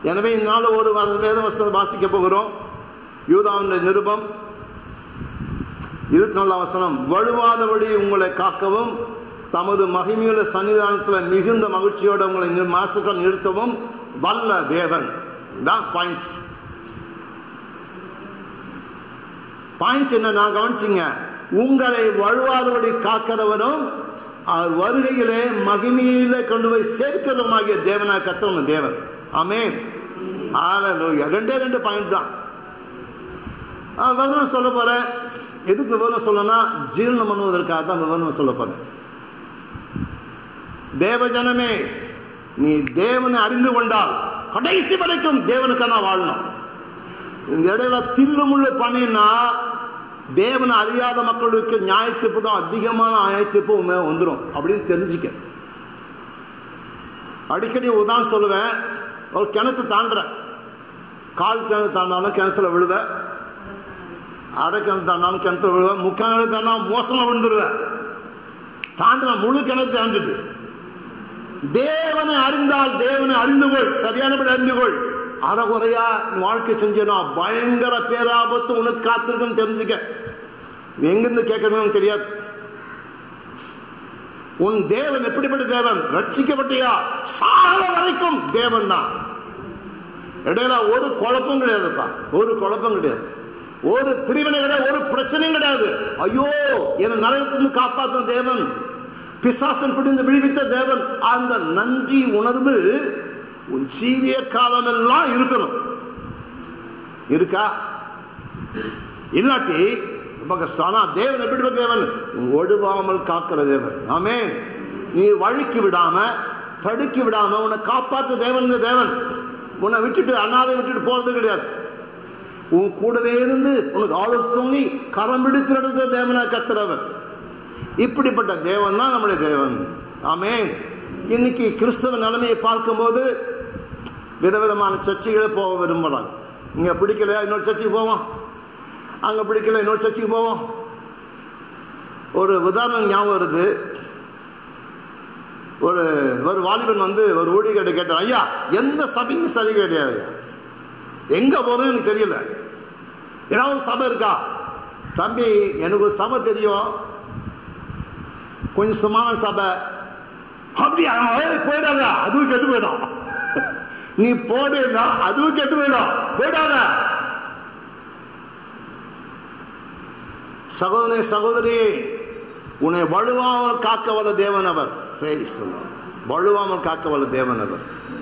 எனவே இந்த நாள் ஒரு வ- வேத வசனத்தை வாசிக்க போகிறோம் யூதாவின் நிருபம் இருபத்தி நாலாம் வசனம் வலுவாதபடி உங்களை காக்கவும் தமது மகிமையுள்ள சன்னிதானத்தில் மிகுந்த மகிழ்ச்சியோடு உங்களை நி- மாசுக்கள் நிறுத்தவும் வல்ல தேவன் தான் பாயிண்ட் பாயிண்ட் என்ன நான் கவனிச்சிங்க உங்களை வழுவாதபடி காக்கிறவரும் அவர் வருகையிலே மகிமையிலே கொண்டு போய் சேர்க்கிறவமாகிய தேவனா கத்தவங்க தேவன் ஆமென் ஹalleluya ரெண்டே ரெண்டு பாயிண்ட் தான் ஆ, விவரம் சொல்ல போறேன் எதுக்கு விவரம் சொல்லணும்னா ஜீரணம் பண்ணுவதற்காக தான் விவரம் சொல்ல போறேன் தேவஜனமே நீ தேவனை அறிந்து கொண்டால் கடைசி வரைக்கும் தேவனுக்கான வாழணும் இந்த இடையில தில்லுமுள்ளு பண்ணினா தேவனை அறியாத மக்களுக்கு நியாயத்திற்படும் அதிகமான நியாயத்திற்பும் வந்துடும் அப்படின்னு தெரிஞ்சுக்க அடிக்கடி உதாரணம் சொல்லுவேன் ஒரு கிணத்து தாண்டுறேன் கால் கிணறு தாண்டாலும் கிணத்துல விழுவேன் அரை கிணறு தாண்டாலும் கிணத்துல விழுவேன் முக்கால் கிணறு தாண்டா மோசமாக விழுந்துருவேன் தாண்டுறேன் முழு கிணறு தாண்டிட்டு தேவனை அறிந்தால் தேவனை அறிந்து கொள் சரியானபடி அறிந்து கொள் அறகுறையா நீ வாழ்க்கை செஞ்சனா பயங்கர பேராபத்து உனக்கு காத்திருக்குன்னு தெரிஞ்சுக்க நீ எங்கிருந்து கேட்கணும்னு தெரியாது உன் தேவன் எப்படிப்பட்ட தேவன் ரட்சிக்கப்பட்டியா சாக வரைக்கும் தேவன் தான் இடையில ஒரு குழப்பம் கிடையாதுப்பா ஒரு குழப்பம் கிடையாது ஒரு பிரிவினை கிடையாது ஒரு பிரச்சனையும் கிடையாது ஐயோ என் நரகத்திலிருந்து காப்பாற்றின தேவன் பிசாசன் பிடிந்து விடுவித்த தேவன் அந்த நன்றி உணர்வு உன் சீவிய காலமெல்லாம் இருக்கணும் இருக்கா இல்லாட்டி ரொம்ப கஷ்டம் ஆனா தேவன் எப்படிப்பட்ட தேவன் ஒழுவாமல் காக்கிற தேவன் ஆமே நீ வழுக்கி விடாம தடுக்கி விடாம உன்னை காப்பாற்ற தேவன் இந்த தேவன் உன்னை விட்டுட்டு அனாதை விட்டுட்டு போறது கிடையாது உன் கூடவே இருந்து உனக்கு ஆலோசனை கரம் பிடித்து நடந்த தேவனா கத்துறவர் இப்படிப்பட்ட தேவன் தான் நம்முடைய தேவன் ஆமென் இன்னைக்கு கிறிஸ்தவ நிலைமையை பார்க்கும்போது விதவிதமான சர்ச்சைகளை போக விரும்புகிறாங்க இங்கே பிடிக்கலையா இன்னொரு சர்ச்சைக்கு போவோம் அங்கே பிடிக்கல இன்னொரு சர்ச்சைக்கு போவோம் ஒரு உதாரணம் ஞாபகம் வருது ஒரு ஒரு வாலிபன் வந்து ஒரு ஊழியர்கிட்ட கேட்டான் ஐயா எந்த சபையும் சரி கிடையாது ஐயா எங்க போறதுன்னு எனக்கு தெரியல ஏதாவது ஒரு சபை இருக்கா தம்பி எனக்கு ஒரு சபை தெரியும் கொஞ்சம் சுமான சபை அப்படியா ஏய், போயிடாத அதுவும் கெட்டு போயிடும் நீ போனேன்னா அதுவும் கெட்டு போயிடும் போயிடாத சகோதரி சகோதரி உன்னை வலுவாமல் காக்க வல்ல தேவன் அவர் Praise the Lord. வலுவாமல் காக்க வல்ல தேவன் அவர்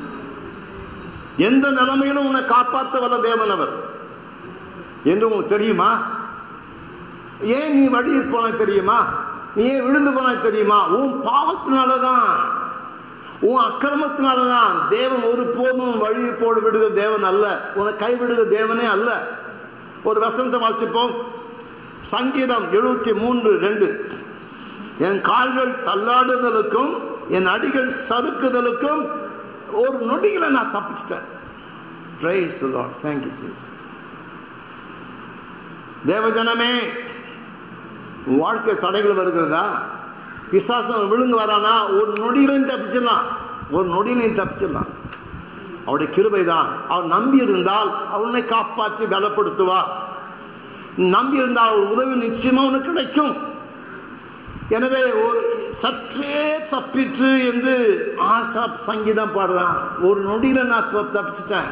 எந்த நிலைமையிலும் உன்னை காப்பாற்ற வல்ல தேவன் அவர் என்று உங்களுக்கு தெரியுமா ஏன் நீ வழியில் போன தெரியுமா நீ ஏன் விழுந்து போன தெரியுமா உன் பாவத்தினால தான் உன் அக்கிரமத்தினால தான் தேவன் ஒரு போதும் வழி போடு விடுகிற தேவன் அல்ல உன்னை கைவிடுகிற தேவனே அல்ல ஒரு வசனத்தை வாசிப்போம் சங்கீதம் எழுபத்தி மூன்று ரெண்டு என் கால்கள் தள்ளாடுதலுக்கும் என் அடிகள் சறுக்குதலுக்கும் ஒரு நொடிகளை நான் தப்பிச்சிட்டேன் Praise the Lord. Thank you, Jesus. தேவஜனமே உன் வாழ்க்கை தடைகள் வருகிறதா பிசாசம் விழுந்து வரானா ஒரு நொடியிலையும் தப்பிச்சிடலாம் ஒரு நொடியிலையும் தப்பிச்சிடலாம் அவருடைய கிருபை தான் அவர் நம்பி இருந்தால் அவனை காப்பாற்றி பலப்படுத்துவார் நம்பி இருந்தால் அவர் உதவி நிச்சயமா உனக்கு கிடைக்கும் எனவே ஒரு சற்றே தப்பிற்று என்று ஆசா சங்கீதம் பாடுறான் ஒரு நொடியில நான் தப்~ தப்பிச்சிட்டேன்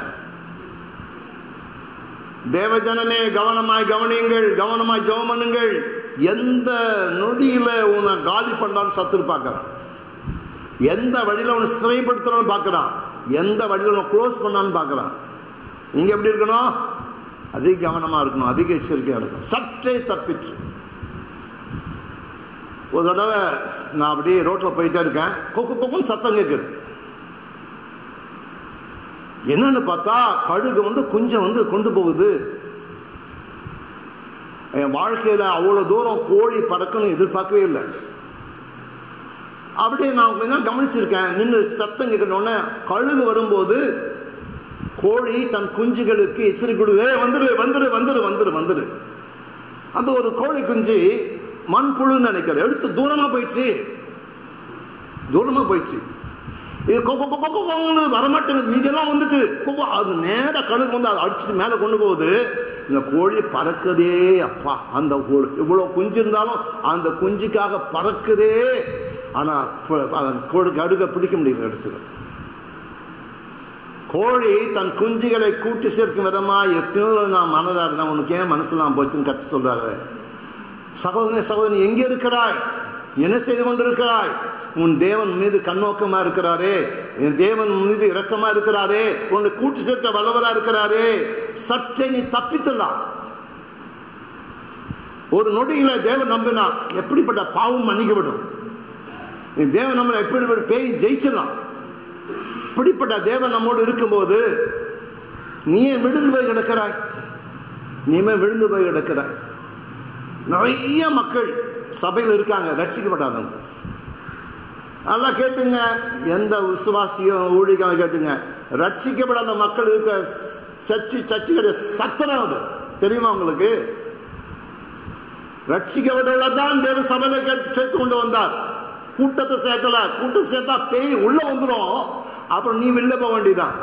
தேவஜனமே கவனமாய் கவனியுங்கள் கவனமாய் ஜெபம் பண்ணுங்கள் எந்த நொடியில உன்னை காலி பண்ணான்னு சத்துரு பார்க்கறான் எந்த வழியில உன்னை சிறைப்படுத்தணும்னு பார்க்கறான் எந்த வழியில உன்னை க்ளோஸ் பண்ணான்னு பார்க்கறான் நீங்க எப்படி இருக்கணும் அதிக கவனமா இருக்கணும் அதிக எச்சரிக்கையா இருக்கணும் சற்றே தப்பிற்று ஒரு தடவை நான் அப்படியே ரோட்டில் போயிட்டே இருக்கேன் கொக்கு கொக்குன்னு சத்தம் கேட்குது என்னன்னு பார்த்தா கழுகு வந்து குஞ்சம் வந்து கொண்டு போகுது என் வாழ்க்கையில் அவ்வளோ தூரம் கோழி பறக்கணும் எதிர்பார்க்கவே இல்லை அப்படியே நான் கொஞ்சம் கவனிச்சிருக்கேன் நின்று சத்தம் கேட்கணுன்னே கழுகு வரும்போது கோழி தன் குஞ்சுகளுக்கு எச்சரிக்கை கொடுக்குது "ஏய், வந்துரு வந்துரு வந்துரு வந்துரு வந்துரு அந்த ஒரு கோழி குஞ்சு மண்புழுன்னு நினைக்கிறேன் எடுத்து தூரமாக போயிடுச்சு தூரமாக போயிடுச்சு இது கொக்க கொக்க கொக்கன்னு வரமாட்டேங்குது மீதியெல்லாம் வந்துட்டு கொக்கோ அது நேராக கழுகு வந்து அதை அடிச்சுட்டு மேலே கொண்டு போகுது இந்த கோழி பறக்குதே அப்பா அந்த ஒரு இவ்வளோ குஞ்சு இருந்தாலும் அந்த குஞ்சுக்காக பறக்குதே ஆனால் கோழி கடுக பிடிக்க முடியல கடைசியில் கோழி தன் குஞ்சுகளை கூட்டி சேர்க்கும் விதமாக எத்தனையோ நான் மனதாக இருந்தேன் உனக்கு ஏன் மனசுலாம் போச்சுன்னு கற்று சொல்றாரு சகோதரனே சகோதரி எங்கே இருக்கிறாய் என்ன செய்து கொண்டிருக்கிறாய் உன் தேவன் மீது கண்ணோக்கமா இருக்கிறாரே என் தேவன் மீது இரக்கமா இருக்கிறாரே உன்னை கூட்டி சேர்க்க வல்லவரா இருக்கிறாரே சற்றே நீ தப்பித்துலாம் ஒரு நொடியில தேவன் நம்பினா எப்படிப்பட்ட பாவம் மன்னிக்கப்படும் நீ தேவன் நம்மளை எப்படிப்பட்ட பேய் ஜெயிச்சிடலாம் இப்படிப்பட்ட தேவன் நம்மோடு இருக்கும்போது நீயே விழுந்து போய் கிடக்கிறாய் நீமே விழுந்து போய் கிடக்கிறாய் நிறைய மக்கள் சபையில் இருக்காங்க ரட்சிக்கப்படாதவங்க நல்லா கேட்டுங்க எந்த விசுவாசியும் ஊழிக்கான கேட்டுங்க ரட்சிக்கப்படாத மக்கள் இருக்கிற சர்ச்சு சர்ச்சு கிடையாது சத்திரம் அது தெரியுமா உங்களுக்கு ரட்சிக்கப்படல தான் தேவ சபையில கேட்டு சேர்த்து கொண்டு வந்தார் கூட்டத்தை சேர்க்கல கூட்டத்தை சேர்த்தா பேய் உள்ள வந்துடும் அப்புறம் நீ வெளில போக வேண்டியதான்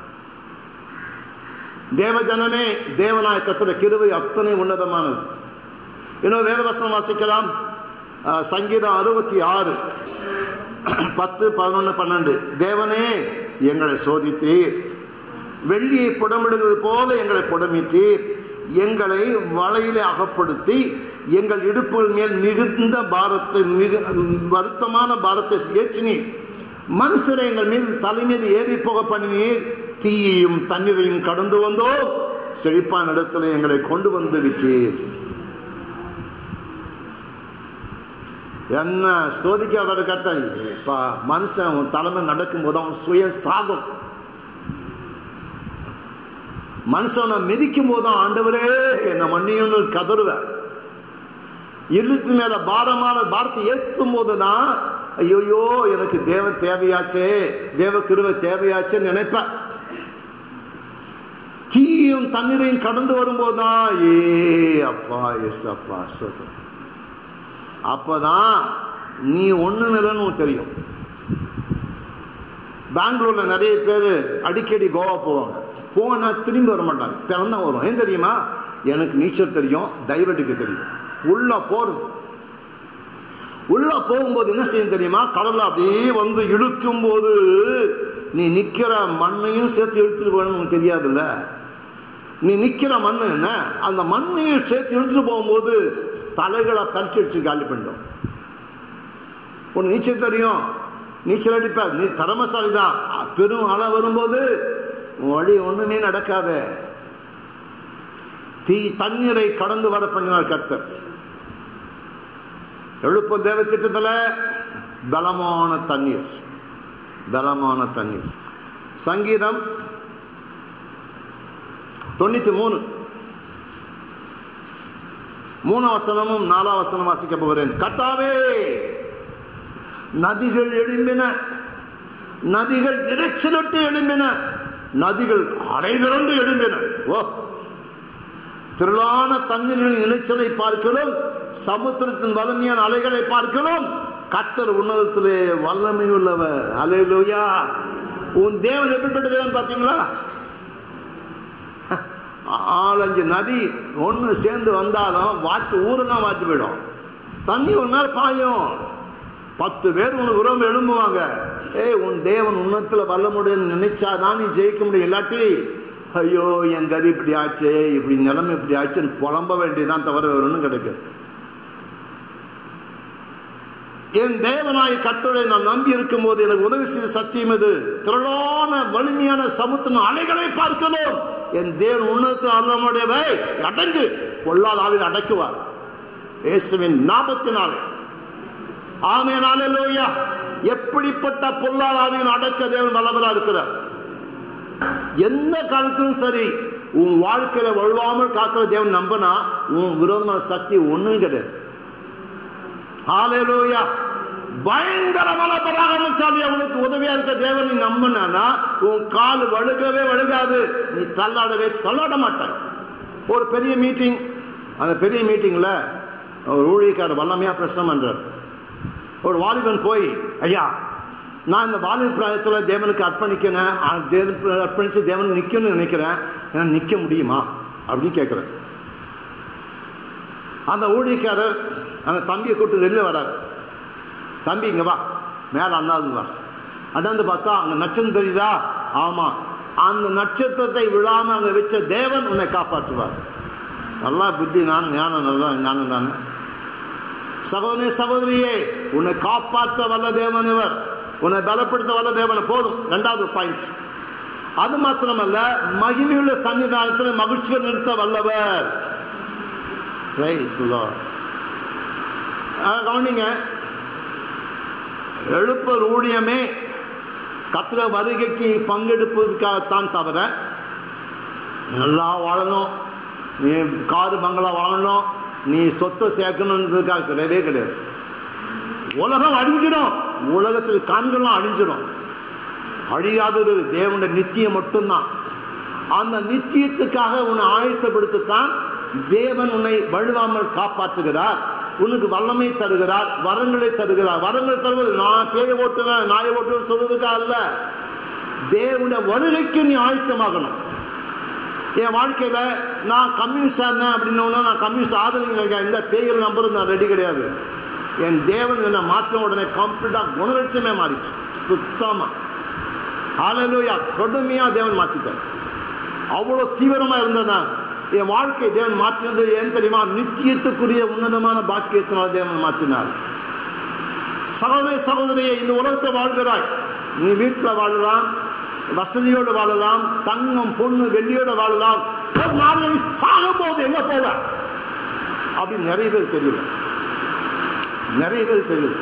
தேவ ஜனமே தேவனாய கத்துடைய கிருவை அத்தனை உன்னதமானது இன்னும் வேதவசனம் வாசிக்கலாம் அஹ், சங்கீதம் அறுபத்தி ஆறு பத்து பதினொன்று பன்னெண்டு தேவனே எங்களை சோதித்தீர் வெள்ளியை புடமிடுவது போல எங்களை புடமிட்டீர் எங்களை வலையிலே அகப்படுத்தி எங்கள் இடுப்புகள் மேல் மிகுந்த பாரத்தை மிகு வருத்தமான பாரத்தை ஏற்றினீர் மனுஷரை எங்கள் மீது தலை மீது ஏறி போக பண்ணினீர் தீயையும் தண்ணீரையும் கடந்து வந்தோ செழிப்பான இடத்துல எங்களை கொண்டு வந்து விட்டீர் என்ன சோதிக்க அவர் கட்ட இப்போ மனுஷன் உன் தலைமை நடக்கும்போது அவன் சுய சாகும் மனுஷனை மிதிக்கும் போதும் ஆண்டவரே என்னை மன்னியும்னு கதறுவேன் இருத்து மேல பாரமான பாரத்தை ஏற்றும் போதுதான் ஐயோயோ எனக்கு தேவ தேவையாச்சே தேவ கிருவை தேவையாச்சேன்னு நினைப்பேன் தீயும் தண்ணீரையும் கடந்து வரும்போதுதான் ஏ அப்பா எஸ் அப்பா சோதம் அப்பதான் நீ ஒன்று நிலன்னு உனக்கு தெரியும் பெங்களூர்ல நிறைய பேர் அடிக்கடி கோவா போவாங்க போனா திரும்பி வர மாட்டாங்க பிறந்தா வரும் ஏன் தெரியுமா எனக்கு நீச்சல் தெரியும் டைவர்ட்டுக்கு தெரியும் உள்ள போறது உள்ள போகும்போது என்ன செய்யும் தெரியுமா கடல்ல அப்படியே வந்து இழுக்கும் போது நீ நிக்கிற மண்ணையும் சேர்த்து இழுத்துட்டு போகணும்னு உனக்கு தெரியாதுல்ல நீ நிக்கிற மண்ணு என்ன அந்த மண்ணையும் சேர்த்து இழுத்துட்டு போகும்போது தலைகளை பறிச்சு அடிச்சு காலி பண்ணிடும் உனக்கு நீச்சல் தெரியும் நீச்சல் அடிப்ப நீ திறமசாலி தான் பெரும் அலை வரும்போது உன் வழி ஒண்ணுமே நடக்காத தீ தண்ணீரை கடந்து வர பண்ணினார் கர்த்தர் எழுப்பும் தேவ திட்டத்தில் பலமான தண்ணீர் பலமான தண்ணீர் சங்கீதம் தொண்ணூத்தி மூணு மூணு வசனமும் நாலாம் வசனம் வாசிக்க போகிறேன் கர்த்தாவே நதிகள் எழும்பின நதிகள் இறைச்சலிட்டு எழும்பின நதிகள் அலைதிரண்டு எழும்பின ஓ திரளான தண்ணீர்களின் இணைச்சலை பார்க்கிறோம் சமுத்திரத்தின் வலிமையான அலைகளை பார்க்கிறோம் கர்த்தர் உன்னதத்திலே வல்லமை உள்ளவர் அலையிலோயா உன் தேவன் எப்படிப்பட்ட தேவன் பார்த்தீங்களா ஆலஞ்சு நதி ஒன்று சேர்ந்து வந்தாலும் வாத்து ஊரெல்லாம் வாத்து போயிடும் தண்ணி ஒரு நேரம் பாயும் பத்து பேர் உனக்கு உறவு எழும்புவாங்க ஏய் உன் தேவன் உன்னத்தில் வல்லமுடன் நினைச்சாதான் நீ ஜெயிக்க முடியும் இல்லாட்டி ஐயோ என் கதி இப்படி ஆச்சே இப்படி நிலைமை இப்படி ஆச்சுன்னு புலம்ப வேண்டியதான் தவிர வேற ஒன்றும் கிடைக்காது என் தேவனாய கட்டளை நான் நம்பி இருக்கும் போது எனக்கு உதவி செய்த சத்தியம் இது திரளான வலிமையான சமுத்திரம் அலைகளை பார்க்கணும் என் தேவன் உன்னதத்தில் அல்லமுடையவை அடங்கு பொல்லாத ஆவியில் அடக்குவார் இயேசுவின் நாபத்தினாலே ஆமேனாலே லோயா எப்படிப்பட்ட பொல்லாத ஆவியின் அடக்க தேவன் வல்லவரா இருக்கிறார் எந்த காலத்திலும் சரி உன் வாழ்க்கையில வழுவாமல் காக்கிற தேவன் நம்பினா உன் விரோதமான சக்தி ஒண்ணும் கிடையாது ஹalleluya பயங்கர பலபராகமசாலி அவனுக்கு உதவியா இருக்க தேவன் நீ நம்பினா உன் கால் வழுகவே வழுகாது நீ தள்ளாடவே தள்ளாட மாட்டாய் ஒரு பெரிய மீட்டிங் அந்த பெரிய மீட்டிங்ல ஒரு ஊழியக்காரர் வல்லமையா பிரச்சனை பண்றார் ஒரு வாலிபன் போய் ஐயா நான் இந்த வாலிப பிராயத்தில் தேவனுக்கு அர்ப்பணிக்கணும் ஆ, தேவனுக்கு அர்ப்பணித்து தேவனுக்கு நிற்கணும்னு நினைக்கிறேன் நான் நிற்க முடியுமா அப்படின்னு கேட்குறேன் அந்த ஊழியக்காரர் அந்த தம்பியை கூப்பிட்டு வெளில வரார் தம்பி இங்கே வா மேலே அண்ணாந்து வா அண்ணாந்து பார்த்தா அங்கே நட்சத்திரம் தெரியுதா ஆமாம் அந்த நட்சத்திரத்தை விழாமல் அங்கே வச்ச தேவன் உன்னை காப்பாற்றுவார் நல்லா புத்தி நான் ஞானம் நல்லா ஞானம் தானே சகோதரி சகோதரியே உன்னை காப்பாற்ற வல்ல தேவன் இவர் உன்னை பலப்படுத்த வல்ல தேவன் போதும் ரெண்டாவது பாயிண்ட் அது மாத்திரமல்ல மகிமையுள்ள சன்னிதானத்தில் மகிழ்ச்சியை நிறுத்த வல்லவர் Praise the Lord. அஹ் கவனிங்க எழுப்பர் ஊழியமே கத்திர வருகைக்கு பங்கெடுப்பதற்காகத்தான் தவிர நல்லா வாழணும் நீ காரு பங்களா வாழணும் நீ சொத்தை சேர்க்கணுன்றதுக்காக கிடையவே கிடையாது உலகம் அழிஞ்சிடும் உலகத்தில் கண்களும் அழிஞ்சிடும் அழியாதது தேவனுடைய நித்தியம் மட்டும்தான் அந்த நித்தியத்துக்காக உன்னை ஆயத்தப்படுத்தத்தான் தேவன் உன்னை வழுவாமல் காப்பாற்றுகிறார் உனக்கு வல்லமை தருகிறார் வரங்களை தருகிறார் வரங்களை தருவது நான் பேய ஓட்டுவேன் நாயை ஓட்டுவேன் சொல்றதுக்காக அல்ல தேவனுடைய வருகைக்கு நீ ஆயத்தமாகணும் என் வாழ்க்கையில் நான் கம்யூனிஸ்டாக இருந்தேன் அப்படின்னோன்னா நான் கம்யூனிஸ்ட் ஆதரவு இருக்கேன் இந்த பேய்கள் நம்புறது நான் ரெடி கிடையாது என் தேவன் என்னை மாற்ற உடனே கம்ப்ளீட்டாக குணலட்சமே மாறிச்சு சுத்தமாக ஹalleluya கொடுமையாக தேவன் மாற்றிட்டார் அவ்வளோ தீவிரமாக இருந்தேன் நான் என் வாழ்க்கை தேவன் மாற்றினது ஏன் தெரியுமா நித்தியத்துக்குரிய உன்னதமான பாக்கியத்தினால தேவன் மாற்றினார் சகோதரி சகோதரியை இந்த உலகத்தை வாழ்கிறாய் நீ வீட்டில் வாழலாம் வசதியோடு வாழலாம் தங்கம் பொண்ணு வெள்ளியோடு வாழலாம் ஒரு நாள் நீ சாகும் போது எங்க போவ அப்படின்னு நிறைய பேர் தெரியல நிறைய பேர் தெரியல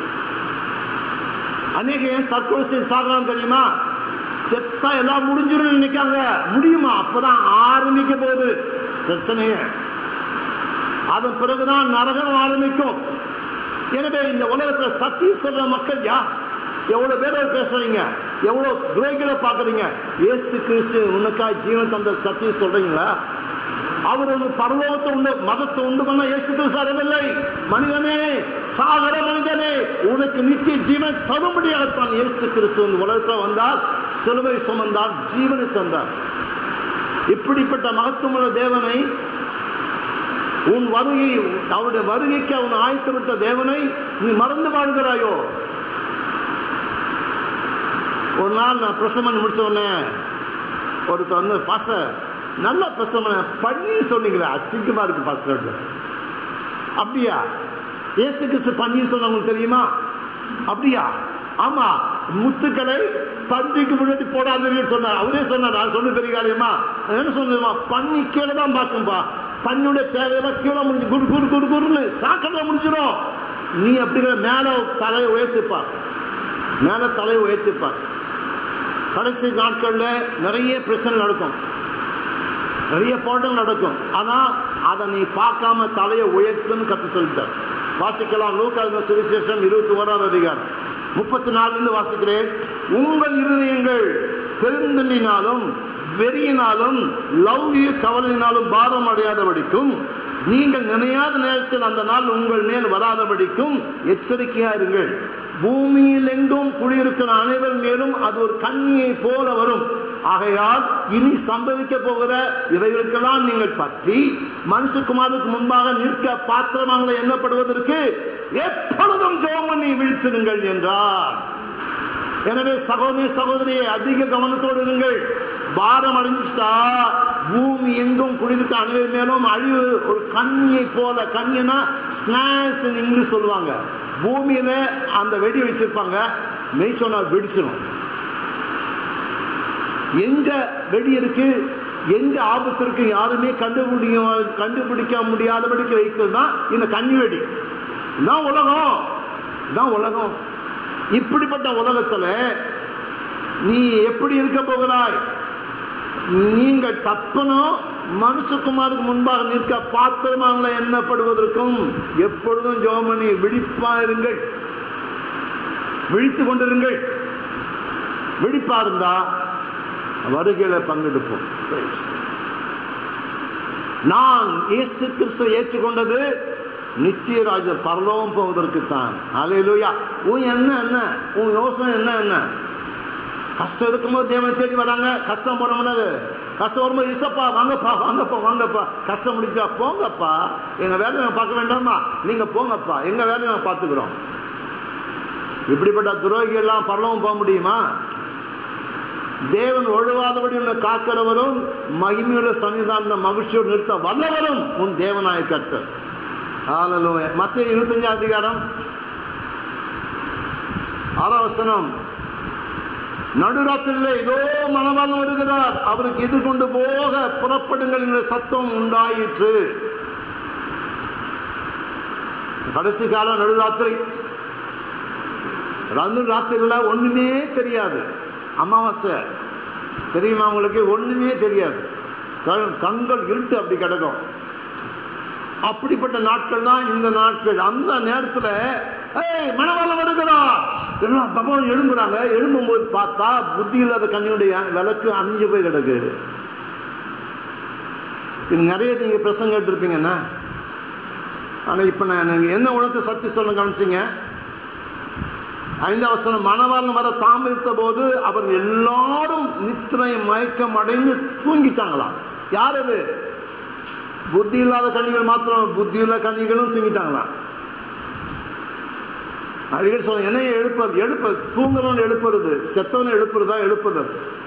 அநேக ஏன் தற்கொலை செய்து சாகலாம் தெரியுமா செத்தா எல்லாம் முடிஞ்சிடும் நினைக்காங்க முடியுமா அப்பதான் ஆரம்பிக்க போகுது பிரச்சனையே அதன் பிறகுதான் நரகம் ஆரம்பிக்கும் எனவே இந்த உலகத்தில் சத்தியம் சொல்ற மக்கள் யார் எவ்வளவு பேர் பேசுறீங்க எவ்வளவு துரோகிகளை பார்க்குறீங்க இயேசு கிறிஸ்து உனக்காய் ஜீவன் தந்த சத்தியம் சொல்றீங்களா அவர் ஒரு பரலோகத்தை உண்டு மதத்தை உண்டு பண்ண இயேசு கிறிஸ்து வரவில்லை மனிதனே சாகர மனிதனே உனக்கு நித்திய ஜீவன் தரும்படியாகத்தான் இயேசு கிறிஸ்து இந்த உலகத்தில் வந்தார் சிலுவை சுமந்தார் ஜீவனை தந்தார் இப்படிப்பட்ட மகத்துவமுள்ள தேவனை உன் வருகை அவருடைய வருகைக்கு அவன் ஆயத்தப்பட்ட தேவனை நீ மறந்து வாழ்கிறாயோ ஒரு நாள் நான் பிரசமன் முடிச்ச உடனே ஒருத்தர் வந்து பாஸ்டர் நல்ல பிரசமனை பண்ணி சொன்னீங்களே அசிங்கமாக இருக்கு பாஸ்டர் அப்படியா இயேசு கிறிஸ்து பண்ணி சொன்னவங்களுக்கு தெரியுமா அப்படியா ஆமா முத்துக்களை பன்றிக்கு முன்னாடி போடாதீங்கன்னு சொன்னார் அவரே சொன்னார் நான் சொன்ன பெரிய காரியமா நான் என்ன சொன்னேமா பண்ணி கீழே தான் பார்க்கும்பா பண்ணியுடைய தேவையெல்லாம் கீழே முடிஞ்சு குரு குரு குரு குருன்னு சாக்கடையில் முடிஞ்சிடும் நீ அப்படிங்கிற மேலே தலையை உயர்த்திப்பார் மேலே தலையை உயர்த்திப்பார் கடைசி நாட்களில் நிறைய பிரச்சனை நடக்கும் நிறைய போராட்டம் நடக்கும் ஆனால் அதை நீ பார்க்காம தலையை உயர்த்துன்னு கற்று சொல்லிட்டார் வாசிக்கலாம் லூக்காத சுவிசேஷம் இருபத்தி ஓராவது அதிகாரம் முப்பத்தி நாலுலேருந்து வாசிக்கிறேன் உங்கள் இருதயங்கள் பெருந்தண்ணினாலும் வெறியினாலும் லௌகிய கவலையினாலும் பாரம் அடையாதபடிக்கும் நீங்கள் நினையாத நேரத்தில் அந்த நாள் உங்கள் மேல் வராதபடிக்கும் எச்சரிக்கையா இருங்கள் பூமியில் எங்கும் குடியிருக்கிற அனைவர் மேலும் அது ஒரு கண்ணியை போல வரும் ஆகையால் இனி சம்பவிக்க போகிற இவைகளுக்கெல்லாம் நீங்கள் பற்றி மனுஷகுமாருக்கு முன்பாக நிற்க பாத்திரமாக எண்ணப்படுவதற்கு எப்பொழுதும் ஜோம் பண்ணி விழித்திருங்கள் என்றார் எனவே சகோதரி சகோதரியை அதிக கவனத்தோடு இருங்கள் பாரம் அடைஞ்சிட்டா பூமி எங்கும் குடியிருக்க அனைவர் மேலும் அழிவு ஒரு கண்ணியை போல கண்ணினா ஸ்னாஸ் இங்கிலீஷ் சொல்லுவாங்க பூமியில அந்த வெடி வச்சிருப்பாங்க மெய் சொன்னால் வெடிச்சிடும் எங்க வெடி இருக்கு எங்க ஆபத்து இருக்கு யாருமே கண்டுபிடிக்க கண்டுபிடிக்க முடியாதபடிக்கு வைக்கிறது தான் இந்த கன்னி வெடி இதான் உலகம் இதான் உலகம் இப்படிப்பட்ட உலகத்துல நீ எப்படி இருக்க போகிறாய் நீங்கள் தப்பனும் மனுஷகுமாருக்கு முன்பாக நிற்க பாத்திரமாக எண்ணப்படுவதற்கும் எப்பொழுதும் ஜோமணி விழிப்பா இருங்கள் விழித்து கொண்டிருங்கள் விழிப்பா இருந்தா வருகையில பங்கெடுப்போம் நான் இயேசு கிறிஸ்துவை ஏற்றுக்கொண்டது நிச்சய ராஜ பரலோகம் போவதற்குத்தான் அலையிலுயா உன் என்ன என்ன உன் யோசனை என்ன என்ன கஷ்டம் இருக்கும்போது தேவனை தேடி வராங்க கஷ்டம் போனோம்னா கஷ்டம் வரும்போது இசப்பா வாங்கப்பா வாங்கப்பா வாங்கப்பா கஷ்டம் முடிஞ்சா போங்கப்பா எங்கள் வேலையை நாங்கள் பார்க்க வேண்டாமா நீங்கள் போங்கப்பா எங்கள் வேலையை நாங்கள் பார்த்துக்குறோம் இப்படிப்பட்ட துரோகி எல்லாம் பரலவும் போக முடியுமா தேவன் ஒழுவாதபடி உன்னை காக்கிறவரும் மகிமையுள்ள சன்னிதான மகிழ்ச்சியோடு நிறுத்த வல்லவரும் உன் தேவனாய கர்த்தர் ஹalleluya மத்திய இருபத்தஞ்சு அதிகாரம் ஆறாம் வசனம் நடுராத்திரியில் இதோ மணவாளன் வருகிறார் அவருக்கு எதிர்கொண்டு போக புறப்படுங்கள் என்ற சத்தம் உண்டாயிற்று கடைசி காலம் நடுராத்திரி நடுராத்திரியில் ஒண்ணுமே தெரியாது அமாவாசை தெரியுமா உங்களுக்கு ஒண்ணுமே தெரியாது கண்- கண்கள் இருட்டு அப்படி கிடக்கும் அப்படிப்பட்ட நாட்கள் தான் இந்த நாட்கள் அந்த நேரத்தில் ஏய் மணவாளம் வருகிறா எல்லாம் தப்பம் எழும்புறாங்க எழும்பும்போது பார்த்தா புத்தி இல்லாத கண்ணியுடைய விளக்கு அணிஞ்சு போய் கிடக்கு இது நிறைய நீங்க பிரசங்க கேட்டிருப்பீங்கண்ணா ஆனால் இப்போ நான் எனக்கு என்ன உணர்த்து சத்தி சொல்ல கவனிச்சிங்க ஐந்தாம் வசனம் மணவாளன் வர தாமதித்த போது அவர் எல்லாரும் நித்திரை மயக்கம் அடைந்து தூங்கிட்டாங்களாம் யார் அது புத்தி இல்லாத கன்னிகள் மாத்திரம் புத்தி உள்ள கன்னிகளும் தூங்கிட்டாங்களாம் அடிக்கடி சொல்ல என்ன எழுப்பது எழுப்பது தூங்குறவன் எழுப்புறது செத்தவன் எழுப்புறதா எழுப்புது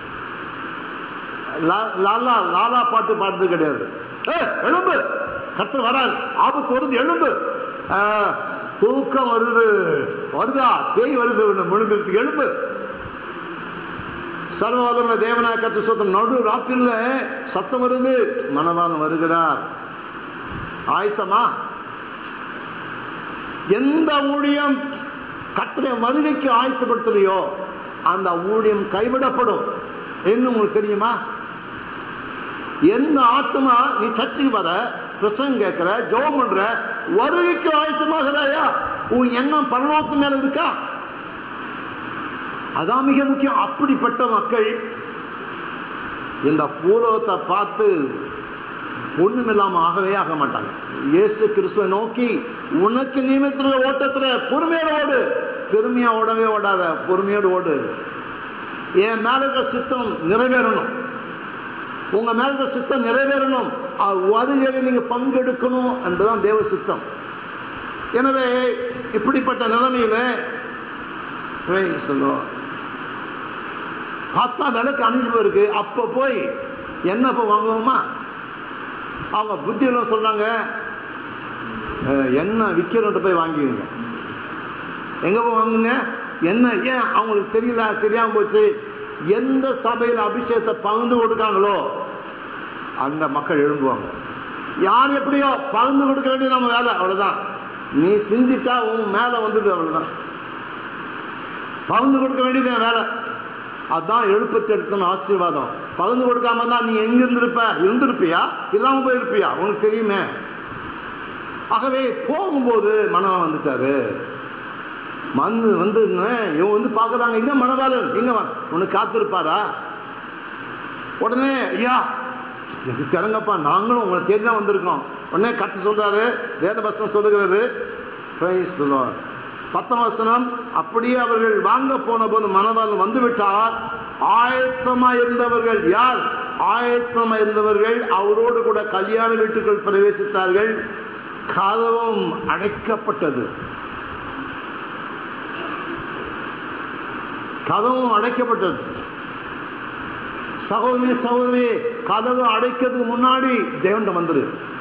லா- லாலா லாலா பாட்டு பாடுறது கிடையாது ஏய், எழும்பு கர்த்தர் வரார் ஆபத்து வருது எழும்பு ஆ, தூக்கம் வருது வருதா பேய் வருது முழுங்கிறது எழும்பு சர்வ வல்லமை தேவனாய கற்று சொத்தம் நடு ராத்திரில சத்தம் வருது மனவாளன் வருகிறார் ஆயத்தமா எந்த ஊழியம் கர்த்தருடைய வருகைக்கு ஆயத்தப்படுத்தலையோ அந்த ஊழியம் கைவிடப்படும் என்ன உங்களுக்கு தெரியுமா எந்த ஆத்மா நீ சர்ச்சுக்கு வர பிரசங்க கேட்கிற ஜோம் பண்ற வருகைக்கு ஆயத்தமாகிறாயா உன் எண்ணம் பரலோகத்து மேல இருக்கா அதான் மிக முக்கியம் அப்படிப்பட்ட மக்கள் இந்த பூலோகத்தை பார்த்து ஒண்ணுமில்லாம ஆகவே ஆக மாட்டாங்க இயேசு கிறிஸ்துவை நோக்கி உனக்கு நியமித்திருக்க ஓட்டத்துல பொறுமையோட ஓடு பெருமையா ஓடவே ஓடாத பொறுமையோடு ஓடு என் மேல இருக்கிற சித்தம் நிறைவேறணும் உங்க மேல இருக்கிற சித்தம் நிறைவேறணும் அது வருகையில் நீங்க பங்கெடுக்கணும் என்பதுதான் தேவ சித்தம் எனவே இப்படிப்பட்ட நிலைமையில praise the Lord. பார்த்தா விளக்கு அணிஞ்சு போயிருக்கு அப்போ போய் என்ன இப்போ வாங்குவோமா அவங்க புத்தியில் சொல்றாங்க "அஹ், எண்ணெய் விற்கிறவன்ட்ட போய் வாங்கிக்கோங்க எங்கே போய் வாங்குங்க என்ன ஏன் அவங்களுக்கு தெரியல தெரியாம போச்சு எந்த சபையில் அபிஷேகத்தை பகிர்ந்து கொடுக்காங்களோ அந்த மக்கள் எழும்புவாங்க யார் எப்படியோ பகிர்ந்து கொடுக்க வேண்டியது நம்ம வேலை அவ்வளவுதான் நீ சிந்தித்தா உன் மேலே வந்தது அவ்வளவுதான் பகிர்ந்து கொடுக்க வேண்டியது என் வேலை அதான் எழுப்பத்தி எடுக்கணும் ஆசீர்வாதம் பகிர்ந்து கொடுக்காம தான் நீ எங்க இருந்திருப்ப இருந்திருப்பியா இல்லாம போயிருப்பியா உனக்கு தெரியுமே ஆகவே போகும்போது மனம் வந்துட்டாரு வந்து வந்து இவன் வந்து பார்க்குறாங்க எங்க மணவாளன் எங்க வா- உனக்கு காத்திருப்பாரா உடனே ஐயா எனக்கு திறங்கப்பா நாங்களும் உங்களை தேடி தான் வந்திருக்கோம் உடனே கட்டு சொல்றாரு வேத வசனம் சொல்லுகிறது Praise the Lord. பத்தாம் வசனம் அப்படியே அவர்கள் வாங்க போன போது மணவாளன் வந்து விட்டார் ஆயத்தமா இருந்தவர்கள் யார் ஆயத்தமா இருந்தவர்கள் அவரோடு கூட கல்யாண வீட்டுக்குள் பிரவேசித்தார்கள் கதவும் அடைக்கப்பட்டது கதவும் அடைக்கப்பட்டது சகோதரி சகோதரி கதவு அடைக்கிறதுக்கு முன்னாடி தேவன்ட வந்துரு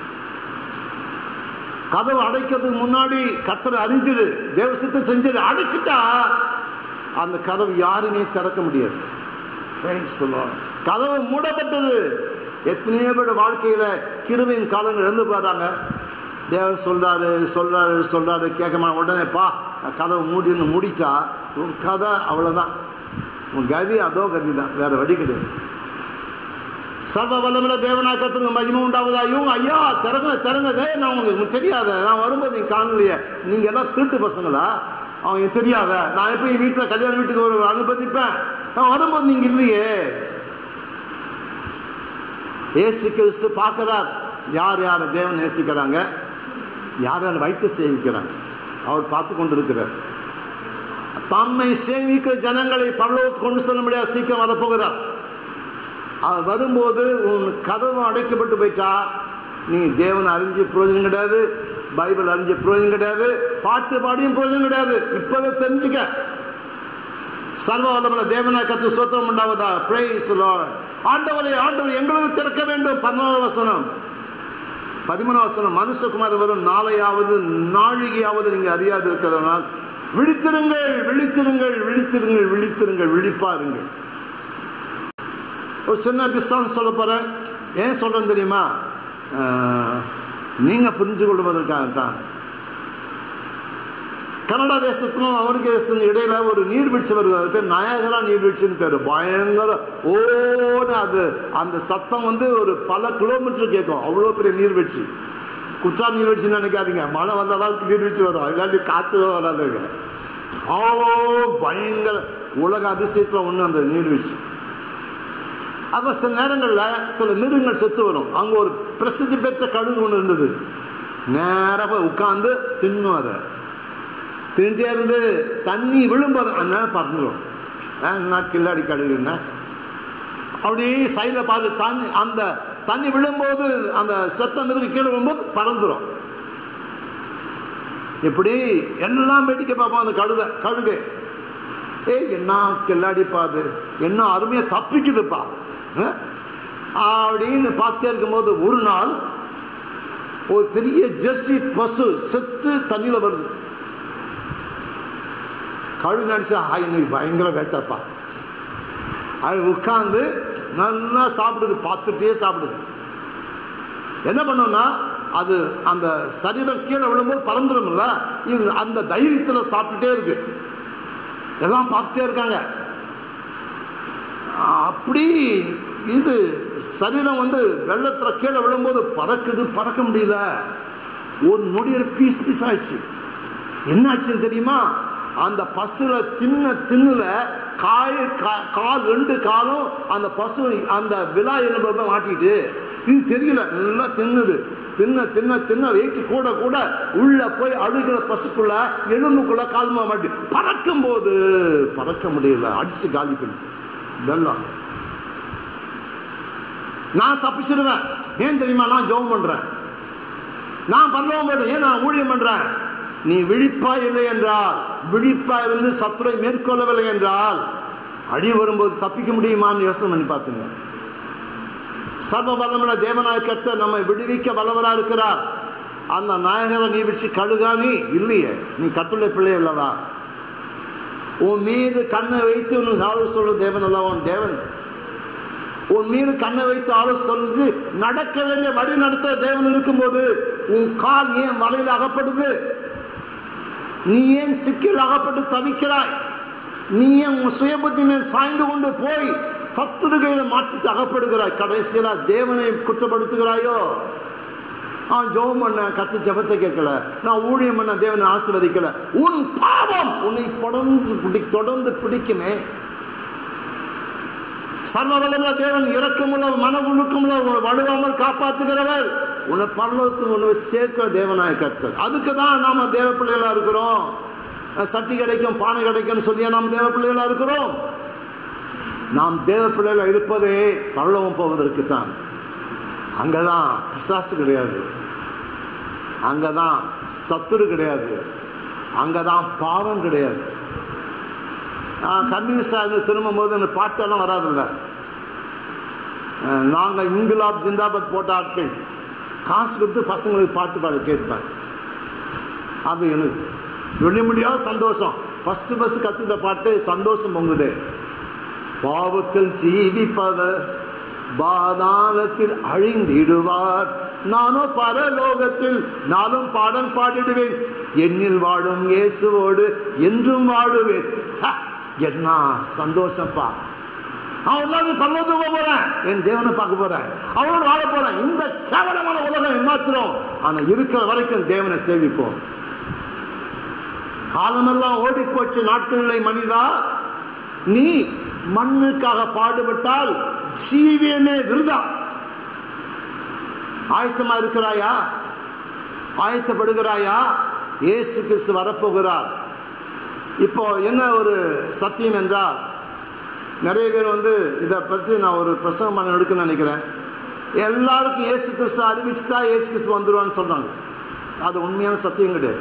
கதவு அடைக்கிறதுக்கு முன்னாடி கத்தரை அறிஞ்சிடு தேவ சித்தம் செஞ்சிடு அடைச்சிட்டா அந்த கதவு யாருமே திறக்க முடியாது Praise the Lord. கதவு மூடப்பட்டது எத்தனையோ பேர் வாழ்க்கையில கிருவின் காலங்கள் இழந்து போறாங்க தேவன் சொல்றாரு சொல்றாரு சொல்றாரு கேட்கமா உடனே பா கதவு மூடின்னு மூடிட்டா உன் கதை அவ்வளவுதான் உன் கதி அதோ கதி தான் வேற வழி கிடையாது சர்வ வல்லமில்ல தேவனா கத்திற்கு மகிமை உண்டாவதா இவங்க ஐயா திறங்க திறங்க டேய், நான் உங்களுக்கு தெரியாத நான் வரும்போது நீங்க காணலையே நீங்க எல்லாம் திருட்டு பசங்களா அவங்க தெரியாத நான் எப்போ என் வீட்டில் கல்யாண வீட்டுக்கு ஒரு அனுமதிப்பேன் நான் வரும்போது நீங்க இல்லையே ஏசு கிறிஸ்து பார்க்கிறார் யார் யார் தேவன் நேசிக்கிறாங்க யார் யார் வைத்து சேவிக்கிறாங்க அவர் பார்த்து கொண்டிருக்கிறார் தம்மை சேவிக்கிற ஜனங்களை பரலோகத்துக்கு கொண்டு செல்ல முடியாது சீக்கிரம் வரப்போகிறார் அது வரும்போது உன் கதவு அடைக்கப்பட்டு போயிட்டா நீ தேவன் அறிஞ்சு பிரயோஜனம் கிடையாது பைபிள் அறிஞ்ச பிரயோஜனம் கிடையாது பாட்டு பாடியும் பிரயோஜனம் கிடையாது இப்பவே தெரிஞ்சுக்க சர்வ வல்லமல்ல தேவனா கத்து சோத்திரம் உண்டாவதா பிரைஸ் ஆண்டவரே ஆண்டவர் எங்களுக்கு திறக்க வேண்டும் பதினோரு வசனம் பதிமூணு வசனம் மனுஷகுமார் வரும் நாளையாவது நாழிகையாவது நீங்க அறியாது இருக்கிறதுனால் விழித்திருங்கள் விழித்திருங்கள் விழித்திருங்கள் விழித்திருங்கள் விழிப்பாருங்கள் ஒரு சின்ன டிஸ்டன்ஸ் சொல்ல போறேன் ஏன் சொல்றேன் தெரியுமா ஆஹ், நீங்க புரிஞ்சு கொள்வதற்காகத்தான் கனடா தேசத்துக்கும் அமெரிக்க தேசத்துக்கும் இடையில ஒரு நீர்வீழ்ச்சி வருது அது பேர் நயகரா நீர்வீழ்ச்சின்னு பேர் பயங்கர ஓட அது அந்த சத்தம் வந்து ஒரு பல கிலோமீட்டர் கேட்கும் அவ்வளோ பெரிய நீர்வீழ்ச்சி குச்சா நீர்வீழ்ச்சின்னு நினைக்காதீங்க மழை வந்த அளவுக்கு நீர்வீழ்ச்சி வரும் இல்லாட்டி காற்று வராதுங்க அவ்வளோ பயங்கர உலக அதிசயத்தில் ஒன்று அந்த நீர்வீழ்ச்சி அதில் சில நேரங்களில் சில மிருகங்கள் செத்து வரும் அங்கே ஒரு பிரசித்தி பெற்ற கழுகு ஒன்று இருந்தது நேராக போய் உட்காந்து தின்னும் அதை தின்னுட்டே இருந்து தண்ணி விழும்போது அதனால பறந்துடும் என்ன கில்லாடி கழுகுன்னா அப்படியே சைடில் பார்த்து தண்ணி அந்த தண்ணி விழும்போது அந்த செத்த மிருகம் கீழே விழும்போது பறந்துடும் இப்படி எல்லாம் வேடிக்கை பார்ப்போம் அந்த கழுதை கழுகை ஏய் என்ன கில்லாடி பாது என்ன அருமையாக தப்பிக்குதுப்பா அஹ்? அப்படின்னு பார்த்தே இருக்கும்போது ஒரு நாள் ஒரு பெரிய ஜெர்சி பசு செத்து தண்ணியில் வருது கழு நினச்சா ஆ இன்னைக்கு பயங்கர வேட்டப்பா அது உட்காந்து நல்லா சாப்பிடுது பார்த்துட்டே சாப்பிடுது என்ன பண்ணோம்னா அது அந்த சரீரம் கீழே விழும்போது பறந்துடும்ல இது அந்த தைரியத்தில் சாப்பிட்டுட்டே இருக்கு எல்லாம் பார்த்துட்டே இருக்காங்க அப்படி இது சரீரம் வந்து வெள்ளத்தில் கீழே விழும்போது பறக்குது பறக்க முடியல ஒரு நொடியர் பீஸ் பீஸ் ஆயிடுச்சு என்னாச்சுன்னு தெரியுமா அந்த பசுல தின்ன தின்னுல காய் கா- கால் ரெண்டு காலும் அந்த பசு அந்த விழா எலும்பை போய் மாட்டிட்டு இது தெரியல நல்லா தின்னுது தின்ன தின்ன தின்ன வெயிட் கூட கூட உள்ள போய் அழுகிற பசுக்குள்ள எலும்புக்குள்ள கால்மா மாட்டி பறக்கும் போது பறக்க முடியல அடிச்சு காலி பண்ணி வெள்ளம் நான் தப்பிச்சிடுவேன் ஏன் தெரியுமா நான் ஜெபம் பண்றேன் நான் பரலோகம் போயிடும் ஏன் நான் ஊழியம் பண்றேன் நீ விழிப்பா இல்லை என்றால் விழிப்பா இருந்து சத்துரை மேற்கொள்ளவில்லை என்றால் அடி வரும்போது தப்பிக்க முடியுமான்னு யோசனை பண்ணி பார்த்துங்க சர்வ வல்லமுள்ள தேவனாய் கர்த்தர் நம்மை விடுவிக்க வல்லவரா இருக்கிறார் அந்த நாயகரை நீ விடுச்சு கழுகா நீ இல்லையே நீ கத்துள்ள பிள்ளை அல்லவா உன் மீது கண்ணை வைத்து உனக்கு ஆலோசனை சொல்ற தேவன் அல்லவா உன் தேவன் உன் மீது கண்ணை வைத்து ஆலோசனை சொல்லி நடக்க வேண்டிய வழி நடத்த தேவன் இருக்கும்போது உன் கால் ஏன் வலையில் அகப்படுது நீ ஏன் சிக்கில் அகப்பட்டு தவிக்கிறாய் நீ ஏன் உன் சுயபுத்தி மேல் சாய்ந்து கொண்டு போய் சத்துருகையில மாட்டிட்டு அகப்படுகிறாய் கடைசியில தேவனை குற்றப்படுத்துகிறாயோ நான் ஜெபம் பண்ண கத்து ஜெபத்தை கேட்கல நான் ஊழியம் பண்ண தேவனை ஆசீர்வதிக்கல உன் பாவம் உன்னை தொடர்ந்து பிடி தொடர்ந்து பிடிக்குமே சர்வவல்லமுள்ள தேவன் இரக்கமுள்ள மன உருக்கமுள்ள உன்னை வலுவாமல் காப்பாற்றுகிறவர் உன்னை பரலோகத்துக்கு உன்னை சேர்க்கிற தேவனாய கர்த்தர் அதுக்கு தான் நாம தேவ பிள்ளைகளா இருக்கிறோம் அஹ் சட்டி கிடைக்கும் பானை கிடைக்கும்னு சொல்லியா நாம் தேவ பிள்ளைகளா இருக்கிறோம் நாம் தேவ பிள்ளைகளா இருப்பதே பரலோகம் போவதற்கு தான் அங்கதான் பிசாசு கிடையாது அங்கதான் சத்துரு கிடையாது அங்கதான் பாவம் கிடையாது நான் கம்யூனிஸ்டாக இருந்து திரும்பும்போது இந்த பாட்டெல்லாம் வராதுல்ல அஹ் நாங்க இங்குலாப் ஜிந்தாபாத் போட்ட ஆட்கள் காசு கொடுத்து பசங்களுக்கு பாட்டு பாட கேட்பேன் அது எனக்கு சொல்ல முடியாத சந்தோஷம் ஃபஸ்ட்டு ஃபஸ்ட்டு கற்றுக்கிட்ட பாட்டு சந்தோஷம் பொங்குது பாவத்தில் சீவிப்பவர் பாதாளத்தில் அழிந்திடுவார் நானோ பரலோகத்தில் நானும் பாடல் பாடிடுவேன் என்னில் வாழும் இயேசுவோடு என்றும் வாழுவேன் ஹ, என்ன சந்தோஷப்பா அவனால பரலோகத்துக்கு போக போறேன் என் தேவனை பார்க்க போறேன் அவனோட வாழ போறேன் இந்த கேவலமான உலகம் ஏமாத்திரம் ஆனா இருக்கிற வரைக்கும் தேவனை சேவிப்போம் காலமெல்லாம் ஓடி போச்சு நாட்களில் மனிதா நீ மண்ணுக்காக பாடுபட்டால் ஜீவியமே விருதா ஆயத்தமா இருக்கிறாயா ஆயத்தப்படுகிறாயா இயேசு கிறிஸ்து வரப்போகிறார் இப்போ என்ன ஒரு சத்தியம் என்றால் நிறைய பேர் வந்து இதை பற்றி நான் ஒரு பிரசங்கம் பண்ண எடுக்கணும்னு நினைக்கிறேன் எல்லாருக்கும் இயேசு கிறிஸ்து அறிவிச்சிட்டா இயேசு கிறிஸ்து வந்துருவான்னு சொல்கிறாங்க அது உண்மையான சத்தியம் கிடையாது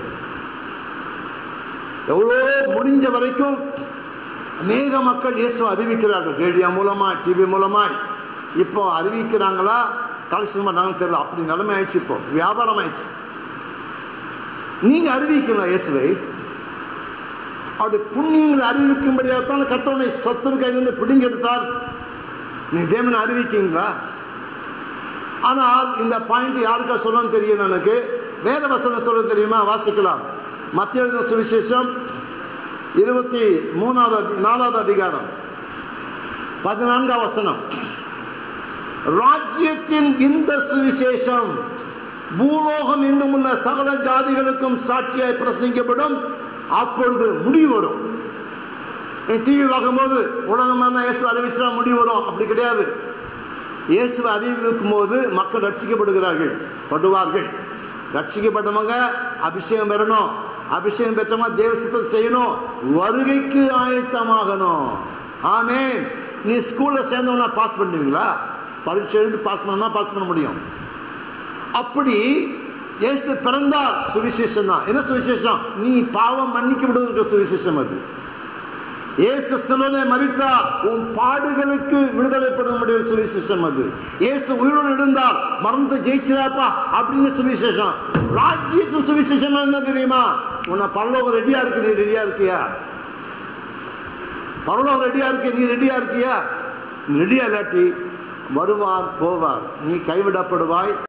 எவ்வளோ முடிஞ்ச வரைக்கும் அநேக மக்கள் இயேசுவை அறிவிக்கிறார்கள் ரேடியோ மூலமாக டிவி மூலமாய் இப்போ அறிவிக்கிறாங்களா கலெக்ஷன் பண்ணாங்கன்னு தெரியல அப்படி நிலைமை ஆயிடுச்சு இப்போ வியாபாரம் ஆயிடுச்சு நீங்க அறிவிக்கணும் இயேசுவை அவருடைய புண்ணியங்களை அறிவிக்கும்படியாகத்தான் கட்டவனை சத்துரு கையிலிருந்து பிடுங்கி எடுத்தார் நீ தேவனை அறிவிக்கீங்களா ஆனால் இந்த பாயிண்ட் யாருக்கா சொல்லணும்னு தெரியும் எனக்கு வேத வசனம் சொல்ல தெரியுமா வாசிக்கலாம் மத்திய எழுதின சுவிசேஷம் இருபத்தி மூணாவது அதி- நாலாவது அதிகாரம் பதினான்காம் வசனம் ராஜ்யத்தின் இந்த சுவிசேஷம் பூலோகம் எங்கும் உள்ள சகல ஜாதிகளுக்கும் சாட்சியாய் பிரசங்கிக்கப்படும் அப்பொழுது முடிவு வரும் டிவி பார்க்கும்போது உலகமான இயேசு அறிவிச்சா முடிவு வரும் அப்படி கிடையாது இயேசுவை அறிவிக்கும் போது மக்கள் ரட்சிக்கப்படுகிறார்கள் படுவார்கள் ரட்சிக்கப்பட்டவங்க அபிஷேகம் பெறணும் அபிஷேகம் பெற்றவங்க தேவ சித்தத்தை செய்யணும் வருகைக்கு ஆயத்தமாகணும் ஆமென் நீ ஸ்கூல்ல சேர்ந்தவனா பாஸ் பண்ணுவீங்களா பரீட்சை எழுதி பாஸ் பண்ணா பாஸ் பண்ண முடியும் அப்படி இயேசு பிறந்தார் சுவிசேஷம் தான் என்ன சுவிசேஷம் நீ பாவம் மன்னிக்க விடுவதற்கு சுவிசேஷம் அது இயேசு சிலுவையிலே மரித்தார் உன் பாடுகளுக்கு விடுதலை பெற முடிய சுவிசேஷம் அது இயேசு உயிரோடு இருந்தால் மரணத்தை ஜெயிச்சிராப்பா அப்படின்னு சுவிசேஷம் ராஜ்யத்தின் சுவிசேஷம் என்ன தெரியுமா உன்னை பரலோகம் ரெடியா இருக்கு நீ ரெடியா இருக்கியா பரலோகம் ரெடியா இருக்கு நீ ரெடியா இருக்கியா நீ ரெடியா இல்லாட்டி வருவார் போவார் நீ கைவிடப்படுவாய்